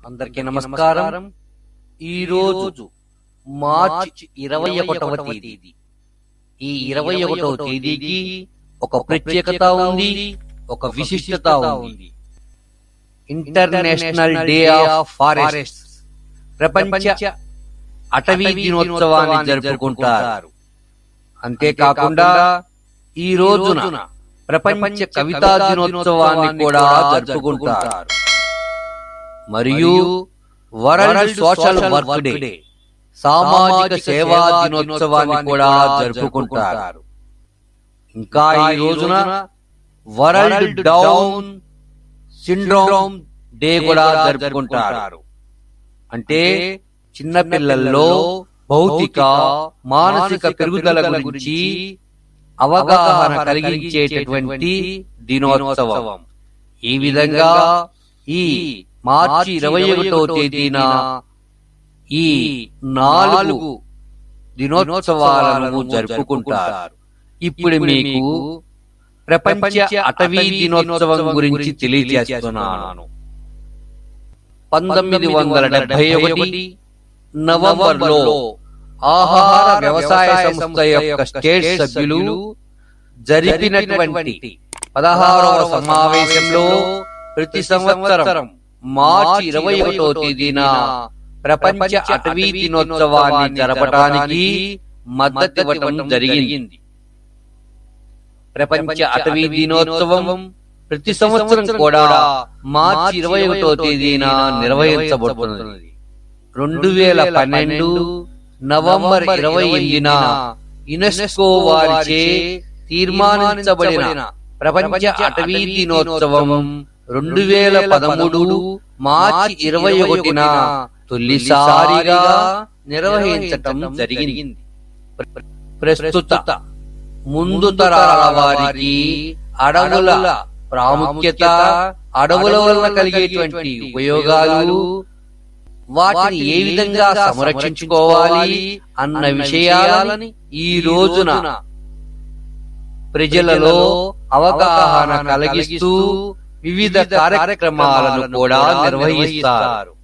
అందరికీ నమస్కారం ఈ రోజు మార్చి ఇరవై ఒకటవ తేదీ ఈ ఇరవై ఒకటవ తేదీకి ఒక ప్రత్యేకత ఉంది ఒక విశిష్టత ఉంది ఇంటర్నేషనల్ డే ఆఫ్ ఫారెస్ట్ ప్రపంచ అటవీ దినోత్సవాన్ని జరుపుకుంటారు అంతేకాకుండా ఈ రోజున ప్రపంచ కవితా దినోత్సవాన్ని కూడా జరుపుకుంటారు మరియు వరల్డ్ సోషల్ వర్క్ డే సామాజిక సేవా దినోత్సవాన్ని కూడా జరుపుకుంటారు ఇంకా ఈ రోజున వరల్డ్ డౌన్ సిండ్రోమ్ డే కూడా జరుపుకుంటారు అంటే చిన్న పిల్లల్లో భౌతిక మానసిక పెరుగుదల గురించి అవగాహన కలిగించేటటువంటి దినోత్సవం ఈ విధంగా ఈ మార్చి ఇరవై ఒకటో తేదీన ఈ నాలుగు దినోత్సవాలను జరుపుకుంటారు ఇప్పుడు మీకు ప్రపంచ అటవీ దినోత్సవం గురించి తెలియజేస్తున్నాను పంతొమ్మిది వందల డెబ్బై ఒకటి నవంబర్ లో ఆహార వ్యవసాయ సంస్థ యొక్క స్టేట్ సభ్యులు జరిపినటువంటి పదహారవ సమావేశంలో ప్రతి సంవత్సరం మార్చి ఇరవై ఒకటో తేదీన ప్రపంచ అటవీ దినోత్సవాన్ని జరపడానికి మద్దతు ఇవ్వటం జరిగింది ప్రపంచ అటవీ దినోత్సవం ప్రతి సంవత్సరం కూడా మార్చి ఇరవై ఒకటో తేదీన నిర్వహించబడుతున్నది రెండు వేల పన్నెండు నవంబర్ ఇరవై ఎనిమిదిన యునెస్కో వారిచే తీర్మానించబడిన ప్రపంచ అటవీ దినోత్సవం రెండు వేల పదమూడు మార్చి ఇరవై ఒకటిన తొలిసారిగా నిర్వహించటం జరిగింది ప్రస్తుత ముందు తరాల వారికి అడవుల ప్రాముఖ్యత అడవుల వలన కలిగేటువంటి ఉపయోగాలు వాటిని ఏ విధంగా సంరక్షించుకోవాలి అన్న విషయాలని ఈ రోజున ప్రజలలో అవగాహన కలిగిస్తూ వివిధ కార్యక్రమాలను కూడా నిర్వహిస్తారు